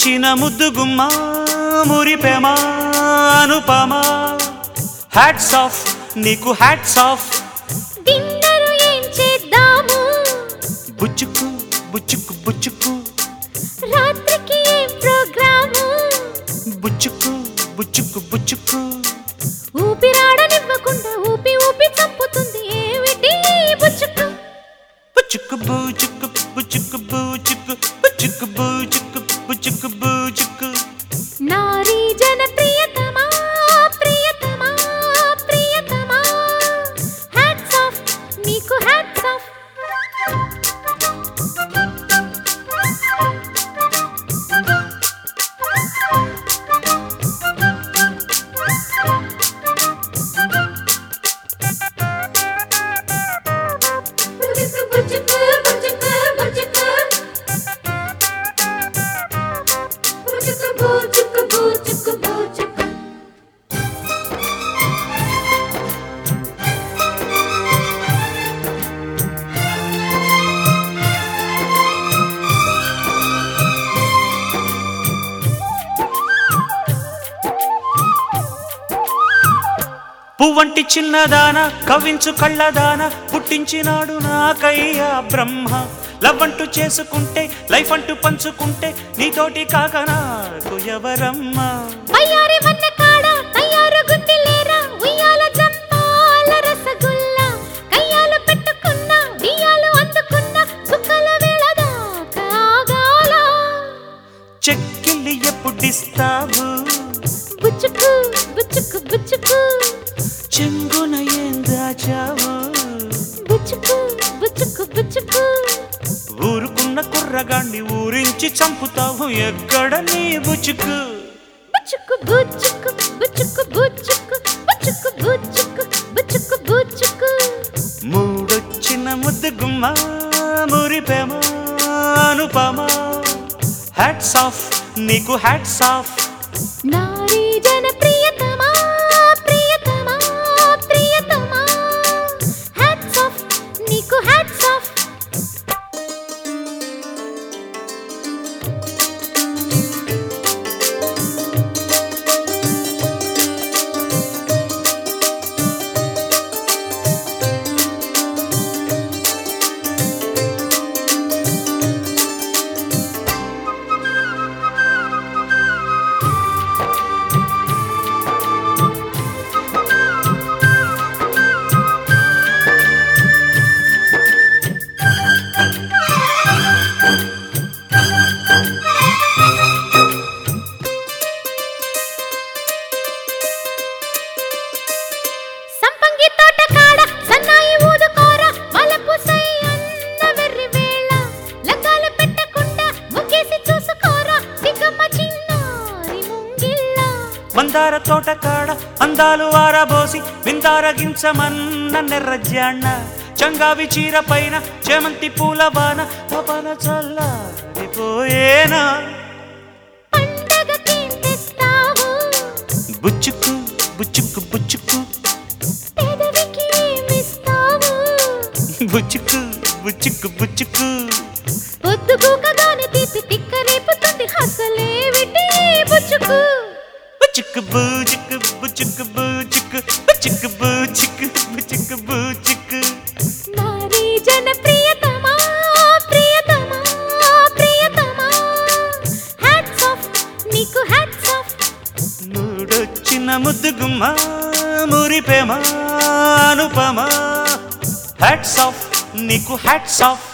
మూడొచ్చిన ముద్దుగుమ్మ మురిపెమా Anupama hats off నీకు హ్యాట్స్ ఆఫ్ డిన్నరు ఏం చేద్దాము బుచ్చుకు బుచ్చుకు బుచ్చుకు రాత్రికి ఏం ప్రోగ్రాము బుచ్చుకు బుచ్చుకు బుచ్చుకు ఊపిరాడనివ్వకుండా ఊపి ఊపి చంపుతుంది ఏమిటి ఈ బుచ్చుకు బుచ్చుకు బుచ్చుకు బుచ్చుకు బుచ్చుకు బుచ్చుకు బుచ్చుకు బుచ్చుకు బుచ్చుకు నారీ జన ప్రియతమా ప్రియతమా ప్రియతమా హ్యాట్స్ ఆఫ్ నీకు హ్యాట్స్ ఆఫ్ బుచ్చుకు బుచ్చుకు బుచ్చుకు బుచ్చుకు బుచ్చుకు బుచ్చుకు బుచ్చుకు బుచ్చుకు పువ్వంటి చిన్నదాన కవించు కళ్ళదాన పుట్టించినాడు నాకయ్యా బ్రహ్మ లవ్ అంటూ చేసుకుంటే లైఫ్ అంటూ పంచుకుంటే నీతోటి కాక నాకు ఎవరమ్మా అయ్యారి వన్న కాడ తయారు గుండి లేరా ఉయ్యాల జంపాల రసగుల్ల కయ్యాలు పెట్టుకున్న బియ్యాలు అందుకున్న సుక్కల వేళ దాకా ఆగాల చెక్కిల్లి ఎప్పుడిస్తావు బుచ్చుకు బుచ్చుకు బుచ్చుకు చెంగున ఏం దాచావు బుచ్చుకు బుచ్చుకు బుచ్చుకు ఊరుకున్న కుర్రగాన్ని ఊరించి చంపుతావు ఎక్కడ నీ బుచుకు బుచ్చుకు బుచ్చుకు బుచ్చుకు బుచ్చుకు బుచ్చుకు బుచ్చుకు బుచ్చుకు బుచ్చుకు మూడొచ్చిన ముద్దు గుమ్మ మురిపెమ అనుపమ హ్యాట్స్ ఆఫ్ నీకు హ్యాట్స్ ఆఫ్ నారీ జన ప్రియతమా ప్రియతమా ప్రియతమా హ్యాట్స్ ఆఫ్ నీకు హ్యాట్స్ ఆఫ్ సంపంగి తోట కాడ సన్నాయి ఊదుకోర మలపు సై అన్న వెర్రి వేళ లగ్గాలు పెట్టకుండా ముగ్గేసి చూసుకోరా సిగ్గమ్మ చిన్నారి ముంగిళ్ళ మందార తోట కాడ అందాలు ఆరబోసి విందారగించమన్న నెర్రజాణ చంగావి చీర పైన చేమంతి పూల వాన పవన చల్లారిపోయేనా పండగకేం తెస్తావు బుచ్చుకు బుచ్చుకు బుచ్చుకు పెదవికి ఏమిస్తావు బుచ్చుకు బుచ్చుకు బుచ్చుకు పొద్దుగూకగానే తీపి తిక్క రేపుతుంది అసలేమిటి బుచ్చుకు బుచ్చుకు బుచ్చుకు బుచ్చుకు బుచ్చుకు బుచ్చుకు బుచ్చుకు బుచ్చుకు బుచ్చుకు నారీ జన ప్రియతమా ప్రియతమా ప్రియతమా హ్యాట్స్ ఆఫ్ నీకు హ్యాట్స్ ఆఫ్ మూడొచ్చిన ముద్దుగుమ్మ మురిపెమ అనుపమ హ్యాట్స్ ఆఫ్ నీకు హ్యాట్స్ ఆఫ్